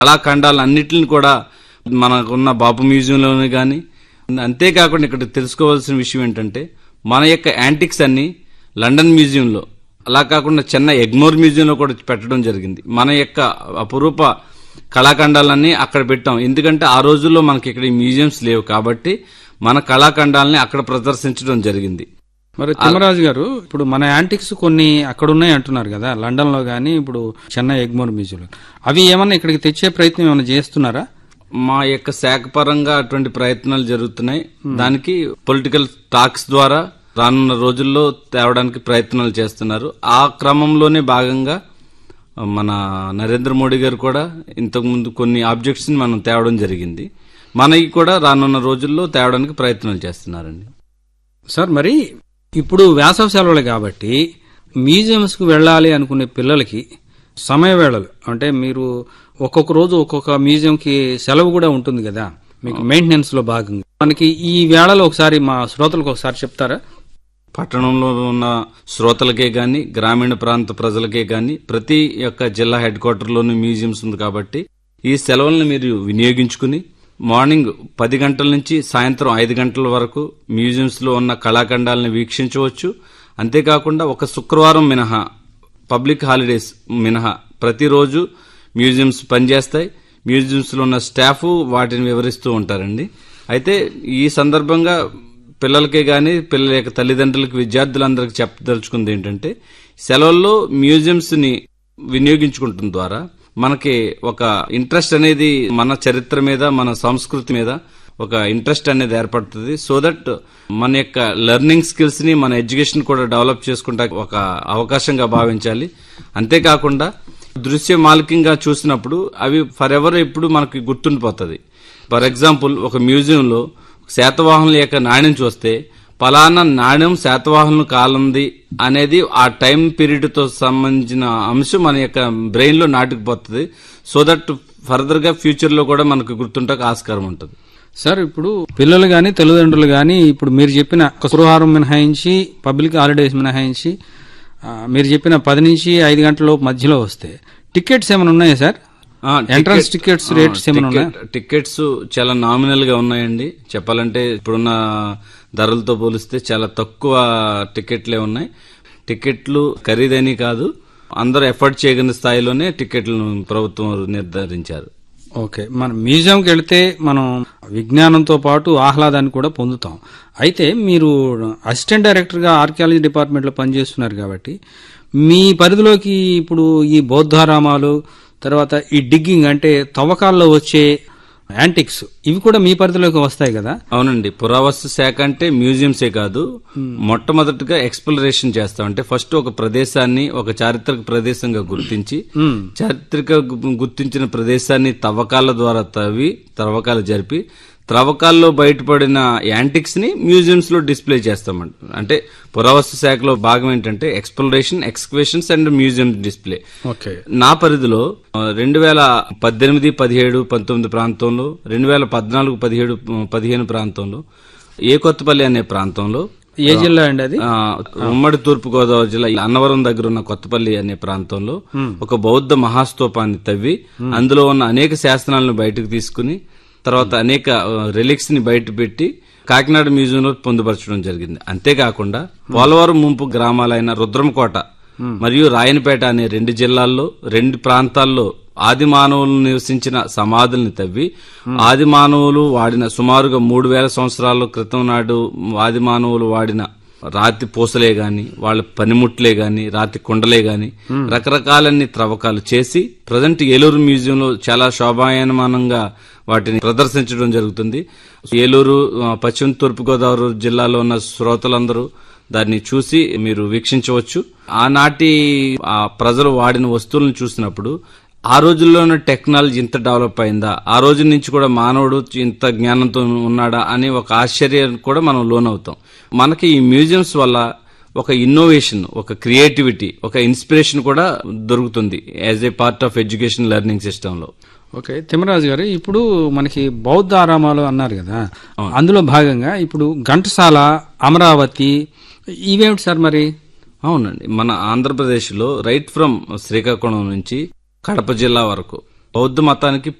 కళాఖండాలన్నిటిని కూడా మనకున్న బాపు మ్యూజియంలోనే కానీ అంతేకాకుండా ఇక్కడ తెలుసుకోవాల్సిన విషయం ఏంటంటే మన యొక్క యాంటిక్స్ అన్ని లండన్ మ్యూజియంలో అలా కాకుండా చెన్నై ఎగ్మోర్ మ్యూజియంలో కూడా పెట్టడం జరిగింది మన యొక్క అపురూప కళాఖండాలన్నీ అక్కడ పెట్టాం ఎందుకంటే ఆ రోజుల్లో మనకి ఇక్కడ ఈ మ్యూజియంస్ లేవు కాబట్టి మన కళాఖండాలని అక్కడ ప్రదర్శించడం జరిగింది మరి తిమ్మరాజు గారు ఇప్పుడు మన యాంటిక్స్ కొన్ని అక్కడ ఉన్నాయి అంటున్నారు కదా లండన్ లో గానీ ఇప్పుడు చెన్నై ఎగ్మోర్ మ్యూజియంలో అవి ఏమన్నా ఇక్కడికి తెచ్చే ప్రయత్నం ఏమైనా చేస్తున్నారా మా యొక్క శాఖ పరంగా అటువంటి ప్రయత్నాలు జరుగుతున్నాయి దానికి పొలిటికల్ టాక్స్ ద్వారా రానున్న రోజుల్లో తేవడానికి ప్రయత్నాలు చేస్తున్నారు ఆ క్రమంలోనే భాగంగా మన నరేంద్ర మోడీ గారు కూడా ఇంతకుముందు కొన్ని ఆబ్జెక్ట్స్ ని మనం తేవడం జరిగింది మనకి కూడా రానున్న రోజుల్లో తేవడానికి ప్రయత్నాలు చేస్తున్నారండి సార్ మరి ఇప్పుడు వేసవి సెలవులు కాబట్టి మ్యూజియంస్ కు వెళ్ళాలి అనుకునే పిల్లలకి సమయ వేళలు అంటే మీరు ఒక్కొక్క రోజు ఒక్కొక్క మ్యూజియం కి సెలవు కూడా ఉంటుంది కదా మీకు మెయింటెనెన్స్ లో భాగంగా మనకి ఈ వేళలో ఒకసారి మా శ్రోతలకు ఒకసారి చెప్తారా పట్టణంలో ఉన్న శ్రోతలకే గాని గ్రామీణ ప్రాంత ప్రజలకే గాని ప్రతి యొక్క జిల్లా హెడ్ క్వార్టర్లోని మ్యూజియంస్ ఉంది కాబట్టి ఈ సెలవులను మీరు వినియోగించుకుని మార్నింగ్ పది గంటల నుంచి సాయంత్రం ఐదు గంటల వరకు మ్యూజియంస్ లో ఉన్న కళాఖండాలను వీక్షించవచ్చు అంతేకాకుండా ఒక శుక్రవారం మినహా పబ్లిక్ హాలిడేస్ మినహా ప్రతిరోజు మ్యూజియంస్ పనిచేస్తాయి మ్యూజియంస్ లో ఉన్న స్టాఫ్ వాటిని వివరిస్తూ ఉంటారండి అయితే ఈ సందర్భంగా పిల్లలకే గాని పిల్లల యొక్క తల్లిదండ్రులకు విద్యార్థులందరికీ చెప్పదలుచుకుంది ఏంటంటే సెలవుల్లో మ్యూజియంస్ ని వినియోగించుకుంటం ద్వారా మనకి ఒక ఇంట్రెస్ట్ అనేది మన చరిత్ర మీద మన సంస్కృతి మీద ఒక ఇంట్రెస్ట్ అనేది ఏర్పడుతుంది సో దట్ మన యొక్క లెర్నింగ్ స్కిల్స్ ని మన ఎడ్యుకేషన్ కూడా డెవలప్ చేసుకుంటా ఒక అవకాశంగా భావించాలి అంతేకాకుండా దృశ్య మాలికంగా చూసినప్పుడు అవి ఫర్ ఎవర్ ఎప్పుడు మనకి గుర్తుండిపోతుంది ఫర్ ఎగ్జాంపుల్ ఒక మ్యూజియంలో శాతవాహనుల యొక్క నాణ్యం చూస్తే పలానా నాణ్యం శాతవాహనుల కాలంది అనేది ఆ టైం పీరియడ్ తో సంబంధించిన అంశం మన యొక్క బ్రెయిన్ లో నాటుకుపోతుంది సో దట్ ఫర్దర్ గా ఫ్యూచర్ లో కూడా మనకు గుర్తుంటకు ఆస్కారం ఉంటుంది సార్ ఇప్పుడు పిల్లలు గాని తల్లిదండ్రులు గాని ఇప్పుడు మీరు చెప్పిన శుక్రవారం మినహాయించి పబ్లిక్ హాలిడేస్ మినహాయించి ఆ, మీరు చెప్పిన పది నుంచి ఐదు గంటల లోపు మధ్యలో వస్తే టికెట్స్ ఏమైనా ఉన్నాయా సార్ ఆ, ఎంట్రన్స్ టికెట్- టికెట్స్ ఆ, రేట్స్ ఏమైనా ఉన్నాయా టికెట్- టికెట్స్ చాలా నామినల్ గా ఉన్నాయండి చెప్పాలంటే ఇప్పుడున్న ధరలతో పోలిస్తే చాలా తక్కువ టికెట్లే ఉన్నాయి టికెట్లు ఖరీదని కాదు అందరూ ఎఫర్ట్ చేయగలిగిన స్థాయిలోనే టికెట్లను ప్రభుత్వం నిర్ధారించారు ఓకే మనం మ్యూజియంకి వెళితే మనం విజ్ఞానంతో పాటు ఆహ్లాదాన్ని కూడా పొందుతాం అయితే మీరు అసిస్టెంట్ డైరెక్టర్ గా ఆర్కియాలజీ డిపార్ట్మెంట్ లో పనిచేస్తున్నారు కాబట్టి మీ పరిధిలోకి ఇప్పుడు ఈ బౌద్ధారామాలు తర్వాత ఈ డిగ్గింగ్ అంటే తవ్వకాల్లో వచ్చే యాంటిక్స్ ఇవి కూడా మీ పరిధిలోకి వస్తాయి కదా అవునండి పురావస్తు శాఖ అంటే మ్యూజియంసే కాదు మొట్టమొదటిగా ఎక్స్ప్లోరేషన్ చేస్తాం అంటే ఫస్ట్ ఒక ప్రదేశాన్ని ఒక చారిత్రక ప్రదేశంగా గుర్తించి చారిత్రక గు- గుర్తించిన ప్రదేశాన్ని తవ్వకాల ద్వారా తవ్వి తవ్వకాలు జరిపి త్రవ్వకాల్లో బయటపడిన యాంటిక్స్ ని మ్యూజియంస్ లో డిస్ప్లే చేస్తామంట అంటే పురావస్తు శాఖలో భాగం ఏంటంటే exploration excavations and museum display okay నా పరిధిలో రెండు వేల పద్దెనిమిది పదిహేడు పంతొమ్మిది ప్రాంతంలో రెండు వేల పద్నాలుగు పదిహేడు పదిహేను ప్రాంతంలో ఏ కొత్తపల్లి అనే ప్రాంతంలో ఏ జిల్లా అండి అది ఆ, ఉమ్మడి తూర్పు గోదావరి జిల్లా అన్నవరం దగ్గర ఉన్న కొత్తపల్లి అనే ప్రాంతంలో ఒక బౌద్ధ మహాస్తూపాన్ని తవ్వి అందులో ఉన్న అనేక శాసనాలను బయటకు తీసుకుని తర్వాత అనేక రిలిక్స్ ని బయట పెట్టి కాకినాడ మ్యూజియంలో పొందుపరచడం జరిగింది అంతేకాకుండా పోలవరం ముంపు గ్రామాలైన రుద్రంకోట మరియు రాయనపేట అనే రెండు జిల్లాల్లో రెండు ప్రాంతాల్లో ఆది మానవులు నివసించిన సమాధుల్ని తవ్వి ఆది మానవులు వాడిన సుమారుగా మూడు వేల సంవత్సరాల క్రితం నాడు ఆది మానవులు వాడిన రాతి పూసలే గాని వాళ్ళ పనిముట్లే గాని రాతి కుండలే గాని రకరకాలన్ని త్రవ్వకాలు చేసి ప్రజెంట్ ఏలూరు మ్యూజియంలో చాలా శోభాయమానంగా వాటిని ప్రదర్శించడం జరుగుతుంది ఏలూరు ఆ, పశ్చిమ తూర్పు గోదావరి జిల్లాలో ఉన్న శ్రోతలందరూ దాన్ని చూసి మీరు వీక్షించవచ్చు ఆనాటి ఆ ప్రజలు వాడిన వస్తువులను చూసినప్పుడు ఆ రోజుల్లోనే టెక్నాలజీ ఇంత డెవలప్ అయిందా ఆ రోజు నుంచి కూడా మానవుడు ఇంత జ్ఞానంతో ఉన్నాడా అనే ఒక ఆశ్చర్యం కూడా మనం లోనవుతాం మనకి ఈ మ్యూజియంస్ వల్ల ఒక ఇన్నోవేషన్ ఒక క్రియేటివిటీ ఒక ఇన్స్పిరేషన్ కూడా దొరుకుతుంది as a part of education learning సిస్టంలో ఓకే తిమ్మరాజు గారు ఇప్పుడు మనకి బౌద్ధ ఆరామాలు అన్నారు కదా అందులో భాగంగా ఇప్పుడు ఘంటసాల అమరావతి ఇవేమిటి సార్ మరి అవునండి మన ఆంధ్రప్రదేశ్లో రైట్ ఫ్రమ్ శ్రీకాకుళం నుంచి కడప జిల్లా వరకు బౌద్ధ మతానికి